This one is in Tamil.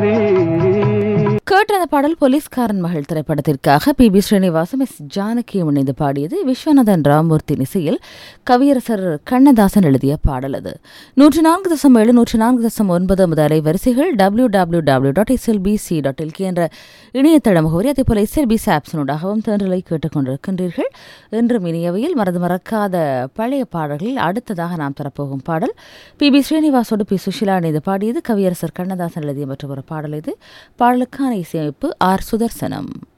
நன்றி கேட்ட அந்த பாடல் போலீஸ்காரன் மகள் திரைப்படத்திற்காக பி பி ஸ்ரீனிவாசும் எஸ் ஜானகியும் இணைந்து பாடியது விஸ்வநாதன் ராமூர்த்தி இசையில் கவியரசர் கண்ணதாசன் எழுதிய பாடல் அது நூற்றி நான்கு தசம் ஏழு நூற்றி நான்கு தசம் ஒன்பது முதல் வரிசைகள் W W W dot SLBC dot LK என்ற இணையதள முகவரி அதேபோல எஸ்எல்பிசி ஆப்ஸனூடாகவும் தேர்தலை கேட்டுக்கொண்டிருக்கின்றீர்கள் என்றும் இனியவையில் மறந்து மறக்காத பழைய பாடல்களில் அடுத்ததாக நாம் தரப்போகும் பாடல் பி பி ஸ்ரீனிவாசோடு பி சுஷிலா இணைந்து பாடியது கவியரசர் கண்ணதாசன் எழுதிய மற்றொரு பாடல் இது பாடலுக்கான இசையமைப்பு ஆர் சுதர்சனம்